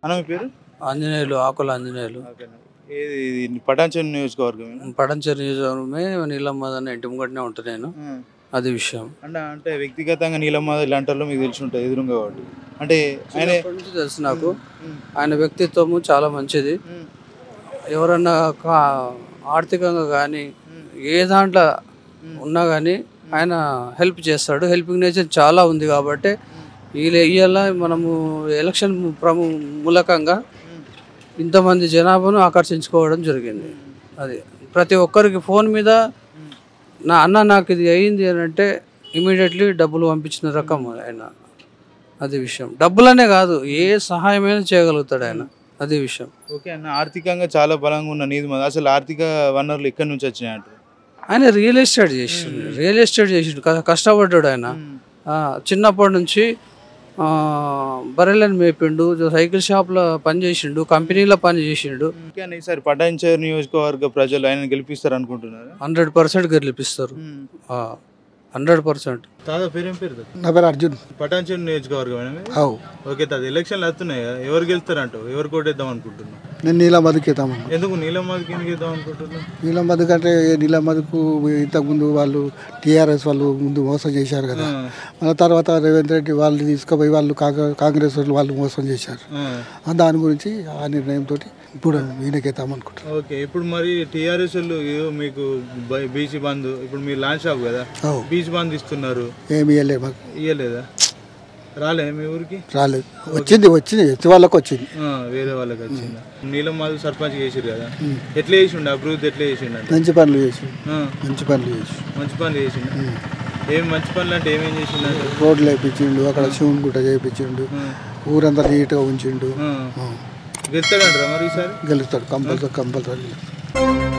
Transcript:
అన్న మీ పేరు ఆంజనేయులు ఆకుల ఆంజనేయులు ఏది ఇది పటాన్చెరు నియోజకవర్గం పడంచేరు నియోజకవర్గమే నీలమ్మ అన్న ఇంటి ముంగటనే ఉంటాను నేను అది విషయం అంటే అంటే వ్యక్తిగతంగా నీలమ్మ ఇలాంటి వాళ్ళు మీకు తెలిసి ఉంటుంది ఎదురుగా కాబట్టి అంటే ఆయన చిన్నప్పటి నుంచి తెలుసు నాకు ఆయన వ్యక్తిత్వము చాలా మంచిది ఎవరన్నా కా- ఆర్థికంగా కానీ ఏ దాంట్లో ఉన్నా కానీ ఆయన హెల్ప్ చేస్తాడు హెల్పింగ్ నేచర్ చాలా ఉంది కాబట్టి ఇవాళ మనము ఎలక్షన్ ప్రము మూలకంగా ఇంతమంది జనాభాను ఆకర్షించుకోవడం జరిగింది అది ప్రతి ఒక్కరికి ఫోన్ మీద నా అన్న నాకు ఇది అయింది అని అంటే ఇమీడియట్లీ డబ్బులు పంపించిన రకం ఆయన అది విషయం డబ్బులనే కాదు ఏ సహాయమైనా చేయగలుగుతాడు ఆయన అది విషయం ఓకే అన్న ఆర్థికంగా చాలా బలంగా ఉన్న నీది మంది అసలు ఆర్థిక వనరులు ఎక్కడి నుంచి వచ్చినాయి అంటారు ఆయన రియల్ ఎస్టేట్ చేసిండు రియల్ ఎస్టేట్ చేసిండు క- కష్టపడ్డాడు ఆయన ఆ, చిన్నప్పటి నుంచి ఆ, బర్రెలను మేపిండు సైకిల్ షాప్లో పని చేసిండు కంపెనీలో పని చేసిండు ఓకే అన్న ఈసారి పటాన్చెరు నియోజకవర్గ ప్రజలు ఆయన గెలిపిస్తారు అనుకుంటున్నారు హండ్రెడ్ పర్సెంట్ గెలిపిస్తారు హండ్రెడ్ పర్సెంట్ తాత పేరేం పేరు తాత? నా పేరు అర్జున్ పటాన్చెరు నియోజకవర్గం అవు ఓకే తాత ఎలక్షన్లు వస్తున్నాయి కదా ఎవరు గెలుస్తారంటావు ఎవరు కోటేద్దాం అనుకుంటున్నావు నేను నీలం బతుకేతామన్న ఎందుకు నీలమ్మకి ఎందుకు ఇద్దాం అనుకుంటున్నావు నీలం బతుకు అంటే నీలం బతుకు ఇంతకుముందు వాళ్ళు టీఆర్ఎస్ వాళ్ళు ముందు మోసం చేశారు కదా మన తర్వాత రేవంత్ రెడ్డి వాళ్ళు తీసుకుపోయి వాళ్ళు కాంగ్రె- కాంగ్రెస్ వాళ్ళు వాళ్ళు మోసం చేశారు ఆ దాని గురించి ఆ నిర్ణయంతో ఇప్పుడు ఈయనకేతాం అనుకుంటున్నాను ఓకే ఇప్పుడు మరి టీఆర్ఎస్ వాళ్ళు ఏదో మీకు బై- బీసీ బంద్ ఇప్పుడు మీరు లాంచ్ షాప్ కదా అవు బీచ్ బంద్ ఇస్తున్నారు ఏమి ఇవ్వలేదు మాకు ఇయ్యలేదా రాలే మీ ఊరికి రాలేదు వచ్చింది వచ్చింది ఎత్తి వాళ్ళకి వచ్చింది ఆ, వేరే వాళ్ళకి వచ్చిందా నీలం మాధవ్ సర్పంచ్ చేసిరు కదా ఎట్లా చేసిండు అభివృద్ధి ఎట్లా చేసిండు అంటే మంచి పనులు చేసి ఆ, మంచి పనులు చేసి మంచి పనులు చేసిండు ఏం మంచి పనులు అంటే ఏమేం చేసిండు అంటే రోడ్లు వేయించిండు అక్కడ శివుని గుట్ట చేయించిండు ఊరంతా నీట్గా ఉంచిండు గెలుస్తాడంటారా మరి ఈసారి గెలుస్తాడు కంపల్సరీ కంపల్సరీ గెలుస్తాడు